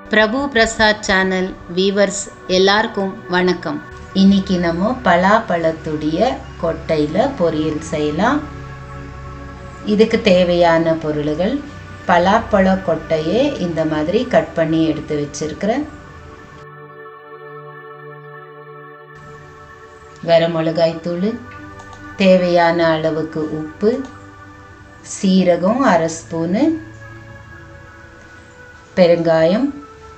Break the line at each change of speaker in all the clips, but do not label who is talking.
பிரபு Prasad channel viewers எல்லாருக்கும் வணக்கம் இன்னைக்கு நம்ம பலாப்பழத்துடைய கொட்டையில் பொரியல் செய்யலாம் இதுக்கு தேவையான பொருள்கள் பலாப்பழ கொட்டையை இந்த மாதிரி கட் பண்ணி எடுத்து வச்சிருக்கிறேன் வர மிளகாய் தூள் தேவையான அளவுக்கு உப்பு சீரகம் அரை ஸ்பூனு பெருங்காயம்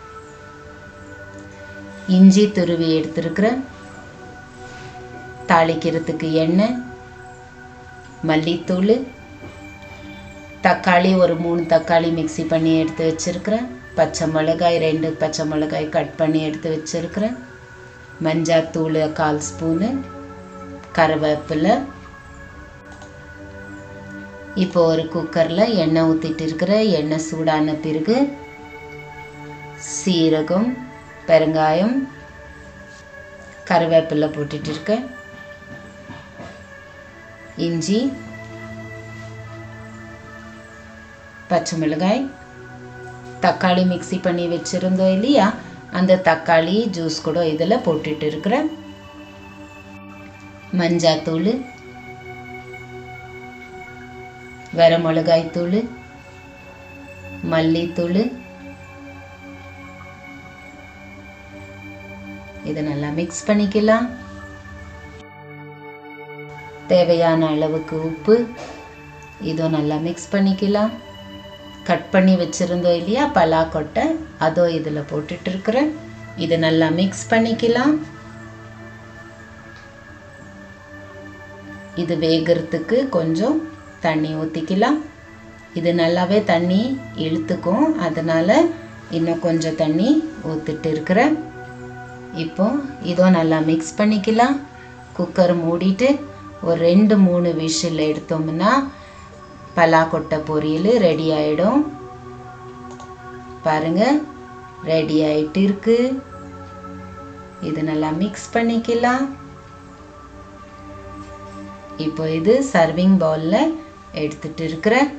இஞ்சி துருவி எடுத்துருக்குறேன் தாளிக்கிறதுக்கு எண்ணெய் மல்லித்தூள் தக்காளி ஒரு மூணு தக்காளி மிக்சி பண்ணி எடுத்து வச்சுருக்கிறேன் பச்சை மிளகாய் ரெண்டு பச்சை மிளகாய் கட் பண்ணி எடுத்து வச்சுருக்கிறேன் மஞ்சாத்தூள் கால் ஸ்பூனு கருவேப்பிலை இப்போ ஒரு குக்கரில் எண்ணெய் ஊற்றிட்டு இருக்கிற எண்ணெய் சூடான பிறகு சீரகம் பெருங்காயம் கருவேப்பிலை போட்டுட்டு இருக்கேன் இஞ்சி பச்சை மிளகாய் தக்காளி மிக்சி பண்ணி வச்சுருந்தோம் இல்லையா அந்த தக்காளி ஜூஸ் கூட இதில் போட்டுட்டு இருக்கிறேன் மஞ்சாத்தூள் வர மிளகாய் தூள் மல்லித்தூள் இதை நல்லா மிக்ஸ் பண்ணிக்கலாம் தேவையான அளவுக்கு உப்பு இதுவும் நல்லா மிக்ஸ் பண்ணிக்கலாம் கட் பண்ணி வச்சுருந்தோம் இல்லையா பலாக்கொட்டை அதோ இதில் போட்டுட்டு இருக்கிறேன் இதை நல்லா மிக்ஸ் பண்ணிக்கலாம் இது வேகிறதுக்கு கொஞ்சம் தண்ணி ஊற்றிக்கலாம் இது நல்லாவே தண்ணி இழுத்துக்கும் அதனால் இன்னும் கொஞ்சம் தண்ணி ஊற்றிட்டு இருக்கிறேன் இப்போ இதோ நல்லா மிக்ஸ் பண்ணிக்கலாம் குக்கர் மூடிட்டு ஒரு ரெண்டு மூணு விஷில் எடுத்தோம்னா பலாக்கொட்டை பொரியல் ரெடி ஆகிடும் பாருங்க ரெடி ஆகிட்டு இருக்கு இது நல்லா மிக்ஸ் பண்ணிக்கலாம் இப்போ இது சர்விங் பவுலில் எடுத்துட்டு இருக்கிறேன்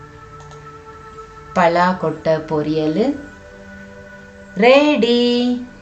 பலா கொட்டை பொரியல் ரெடி